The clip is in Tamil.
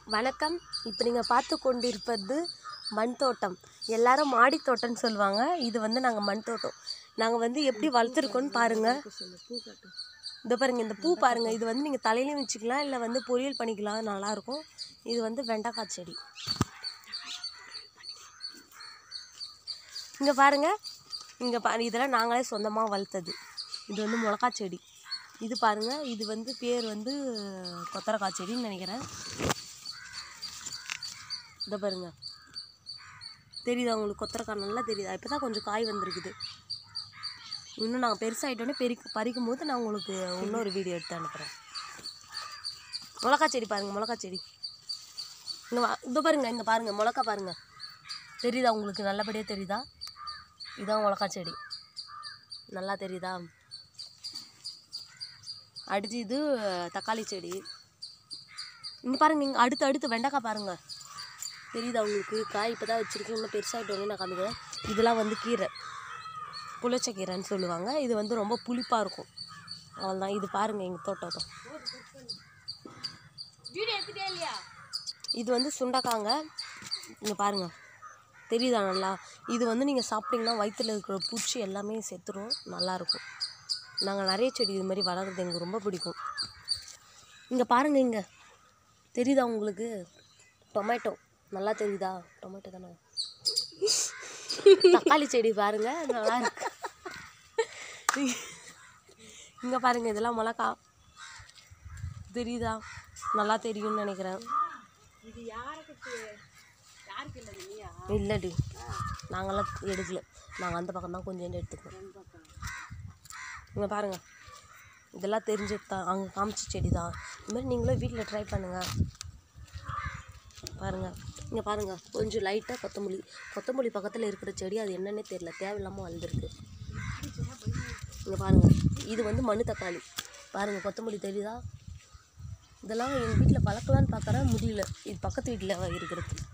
வணக்கம் இப்போ நீங்கள் பார்த்து கொண்டிருப்பது மண் தோட்டம் எல்லாரும் மாடி தோட்டம்னு சொல்லுவாங்க இது வந்து நாங்கள் மண் தோட்டம் நாங்கள் வந்து எப்படி வளர்த்துருக்கோன்னு பாருங்கள் இந்த பாருங்க இந்த பூ பாருங்க இது வந்து நீங்கள் தலையிலையும் வச்சுக்கலாம் இல்லை வந்து பொரியல் பண்ணிக்கலாம் நல்லாயிருக்கும் இது வந்து வெண்டைக்காய் செடி இங்கே பாருங்க இங்கே பா இதெல்லாம் நாங்களே சொந்தமாக வளர்த்தது இது வந்து மிளகா செடி இது பாருங்க இது வந்து பேர் வந்து கொத்தரக்காய் செடின்னு நினைக்கிறேன் இதை பாருங்க தெரியுதா உங்களுக்கு கொத்தரக்காய் நல்லா தெரியுதா இப்போ தான் கொஞ்சம் காய் வந்திருக்குது இன்னும் நாங்கள் பெருசாகிட்டோன்னே பெரி பறிக்கும் போது நான் உங்களுக்கு இன்னொரு வீடியோ எடுத்து அனுப்புகிறேன் மிளகா செடி பாருங்கள் மிளகா செடி இங்கே வா இதோ பாருங்க இங்கே பாருங்கள் மிளகா பாருங்கள் தெரியுதா உங்களுக்கு நல்லபடியாக தெரியுதா இதான் மிளகா செடி நல்லா தெரியுதா அடுத்து இது தக்காளி செடி இங்கே பாருங்க இங்கே அடுத்து அடுத்து வெண்டைக்காய் பாருங்கள் தெரியுதா உங்களுக்கு காய் இப்போ தான் வச்சுருக்கேன் இன்னும் பெருசாகிட்டோன்னே நான் காமிக்கிறேன் இதெல்லாம் வந்து கீரை புளிச்சக்கீரைன்னு சொல்லுவாங்க இது வந்து ரொம்ப புளிப்பாக இருக்கும் அவ்வளோதான் இது பாருங்கள் எங்கள் தோட்டம் இது வந்து சுண்டக்காங்க இங்கே பாருங்கள் தெரியுதா நல்லா இது வந்து நீங்கள் சாப்பிட்டீங்கன்னா வயிற்றில் இருக்கிற பூச்சி எல்லாமே செத்துரும் நல்லாயிருக்கும் நாங்கள் நிறைய செடி இது மாதிரி வளர்க்குறது எங்களுக்கு ரொம்ப பிடிக்கும் இங்கே பாருங்கள் இங்கே தெரியுதா உங்களுக்கு டொமேட்டோ நல்லா தெரியுதா டொமேட்டோ தானே தக்காளி செடி பாருங்க நல்லா இருக்கு இங்கே பாருங்க இதெல்லாம் மிளகா தெரியுதா நல்லா தெரியும்னு நினைக்கிறேன் இல்லடி நாங்களாம் எடுக்கல நாங்கள் அந்த பக்கம் தான் கொஞ்சம் எடுத்துக்கிறோம் இங்கே பாருங்க இதெல்லாம் தெரிஞ்சு தான் அங்கே காமிச்ச செடி தான் இது மாதிரி நீங்களும் வீட்டில் ட்ரை பண்ணுங்கள் பாருங்கள் இங்கே பாருங்கள் கொஞ்சம் லைட்டாக கொத்தமல்லி கொத்தமல்லி பக்கத்தில் இருக்கிற செடி அது என்னன்னே தெரியல தேவையில்லாமல் வளர்ந்துருக்கு இங்கே பாருங்கள் இது வந்து மண் தக்காளி பாருங்கள் கொத்தமல்லி தெரியுதா இதெல்லாம் எங்கள் வீட்டில் வளர்க்கலான்னு பார்க்குறேன் முடியல இது பக்கத்து வீட்டில் இருக்கிறது